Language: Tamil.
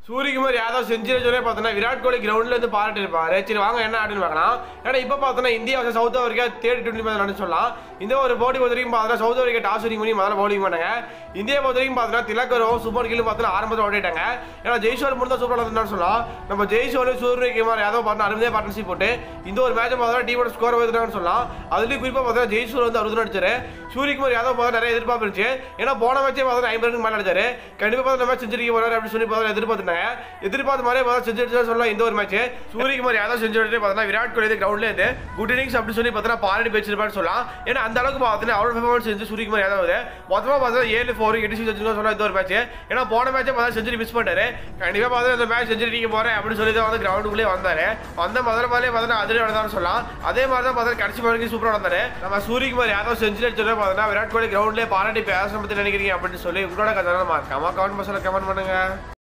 சூரியகுமார் யாதவ் செஞ்சுரி சொல்லி பார்த்தோன்னா விராட் கோலி கிரவுண்ட்ல இருந்து பாராட்டி இருப்பாரு சரி வாங்க என்ன ஆடுன்னு பார்க்கலாம் ஏன்னா இப்போ பார்த்தோன்னா இந்தியா வந்து South Africa thirty twenty match சொல்லலாம் இந்த ஒரு போட்டி பொறுத்த வரைக்கும் பார்த்தோன்னா சவுத் ஆஃப்ரிக்கா டாஸ் வினிங் பண்ணி முதல்ல பவுலிங் பண்ணாங்க இந்தியா பொறுத்த வரைக்கும் பார்த்தோன்னா திலக்கரும் சூப்பர் கில்லு பார்த்தோன்னா ஆரம்பத்தில் ஓடிட்டாங்க ஏன்னா ஜெய்ஸ்வர் மட்டும் தான் சூப்பராக இருந்தாலும் சொல்லலாம் நம்ம ஜெய்ஸ்வர் சூரியகுமார் யாதவ் பார்த்தா அருமையாக பார்ட்னர்ஷிப் போட்டு இந்த ஒரு மேட்ச் பார்த்தா டீமோட ஸ்கோர் வைக்கிறாங்கன்னு சொல்லலாம் அதுலேயும் குறிப்பாக பார்த்தா ஜெய்ஸ்வர் வந்து அறுபது அடிச்சாரு சூரியகுமார் யாதவ் பார்த்தா நிறைய எதிர்பார்ப்பு இருந்துச்சு ஏன்னா போன மேட்சே பார்த்தா ஐம்பது ரன் மேலே அடிச்சாரு கண்டிப்பாக பார்த்தா மேட்ச் செஞ்சுரிக்கு போறாரு அப்படின்னு சொல்லி பார்த்தா எதிர்பார்த்துட்டாங்க எதிர்பார்த்த மாதிரியே பார்த்தா செஞ்சு அடிச்சா சொல்லலாம் இந்த ஒரு மேட்ச் சூரியகுமார் யாதவ் செஞ்சு அடிச்சு பார்த்தா விராட் கோலி கிரவுண்ட்ல இருந்து குட் இன்னிங்ஸ் அப்படின்னு சொல்லி பார்த்தா பாராட்டி பேச்சிருப்பான்னு சொல்லலாம் ஏன்னா அந்த அளவுக்கு பார்த்தா அவரோட பெர்ஃபார்மன்ஸ் செஞ்சு சூரியகுமார் யாதவ் மொத்தமாக பார்த்தா ஏழு ஃபோர் எட்டு சிக்ஸ் வச்சுருக்கோம் சொல்லலாம் இந்த ஒரு மேட்ச் ஏன்னா போன மேட்சே பார்த்தா செஞ்சுரி மிஸ் பண்ணிட்டாரு கண்டிப்பாக பார்த்தா இந்த மேட்ச் செஞ்சுரி நீங்க போறேன் அப்படின்னு சொல்லி தான் வந்து கிரவுண்டுக்குள்ளே வந்தாரு வந்த முதல்ல மாதிரியே பார்த்தா அதிரடி நடந்தான்னு சொல்லலாம் அதே மாதிரி தான் பார்த்தா கடைசி வரைக்கும் சூப்பராக நடந்தாரு நம்ம சூரியகுமார் யாதவ் செஞ்சுரி அடிச்சோட பார்த்தா விராட் கோலி கிரவுண்ட்லேயே பாராட்டி பேச பற்றி நினைக்கிறீங்க அப்படின்னு சொல்லி உங்களோட கதை மறக்காம கமெண்ட் பாக்ஸில் கமெண்ட் பண்ணுங்க